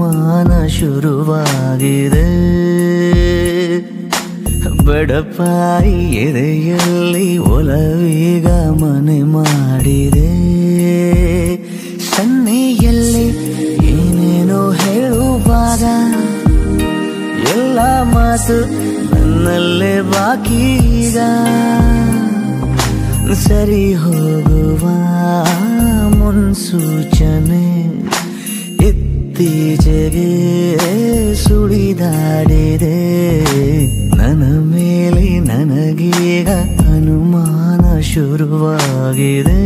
ಅನುಮಾನ ಶುರುವಾಗಿದೆ ಬಡಪಾಯಿ ಎದೆಯಲ್ಲಿ ಒಲವೀಗ ಮನೆ ಮಾಡಿದೆ ಸನ್ನೆಯಲ್ಲಿ ಏನೇನೋ ಹೇಳುವಾಗ ಎಲ್ಲ ಮಾತು ನನ್ನಲ್ಲೇ ಬಾಕಿ ಈಗ ಸರಿ ಹೋಗುವ ಮುನ್ಸೂಚನೆ ಇತ್ತೀಚೆಗೆ ಸುಳಿದಾಡಿದೆ ನನ್ನ ಮೇಲೆ ನನಗೀಗ ಅನುಮಾನ ಶುರುವಾಗಿದೆ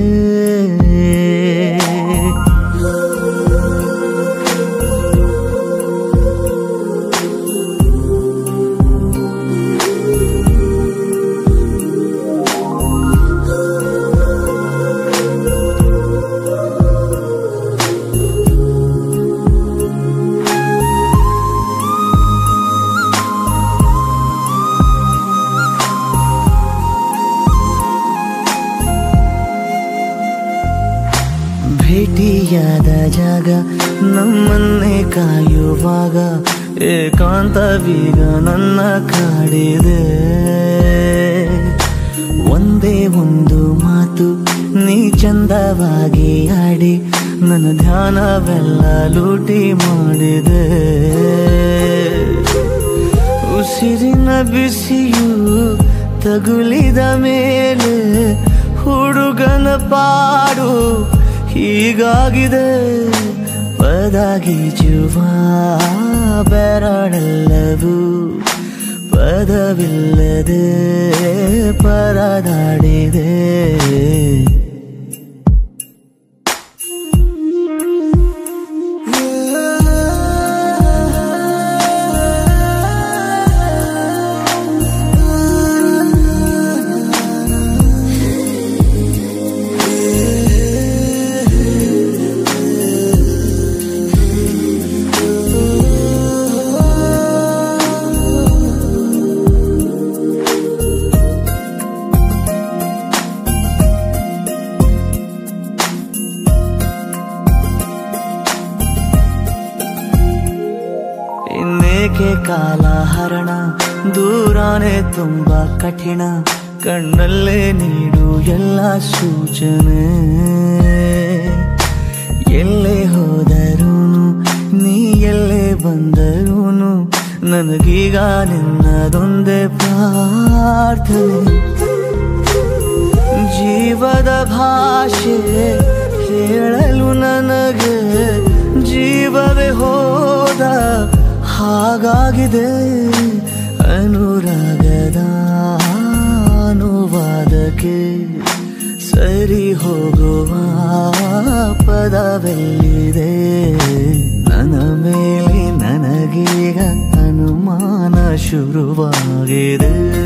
ಭೇಟಿಯಾದ ಜಾಗ ನಮ್ಮನ್ನೇ ಕಾಯುವಾಗ ಏಕಾಂತವೀಗ ನನ್ನ ಕಾಡಿದೆ ಒಂದೇ ಒಂದು ಮಾತು ನೀ ಚಂದವಾಗಿ ಆಡಿ ನನ್ನ ಧ್ಯಾನವೆಲ್ಲ ಲೂಟಿ ಮಾಡಿದೆ ಉಸಿರಿನ ಬಿಸಿಯು ತಗುಲಿದ ಮೇಲೆ ಹುಡುಗನ ಪಾಡು ಹೀಗಾಗಿದೆ ಪದಗೀಜುವ ಬೆರಳೆಲ್ಲವೂ ಪದವಿಲ್ಲದೆ ಪರದಾಡಿದೆ ಇನ್ನೇಕೆ ಕಾಲ ಹರಣ ದೂರಾನೆ ತುಂಬಾ ಕಠಿಣ ಕಣ್ಣಲ್ಲೇ ನೀಡು ಎಲ್ಲ ಸೂಚನೆ ಎಲ್ಲೇ ಹೋದರೂನು ನೀ ಎಲ್ಲೇ ಬಂದರೂನು ನನಗೀಗ ನಿನ್ನದೊಂದೇ ಪ್ರಾರ್ಥನೆ ಜೀವದ ಭಾಷೆ ಹೇಳಲು ನನಗೆ ಜೀವವೇ ಹೋದ ಹಾಗಾಗಿದೆ ಅನುರಾಗದ ಅನುವಾದಕ್ಕೆ ಸರಿ ಹೋಗುವ ಪದವೆಲ್ಲಿದೆ ನನ್ನ ಮೇಲೆ ನನಗೀಗ ಅನುಮಾನ ಶುರುವಾಗಿದೆ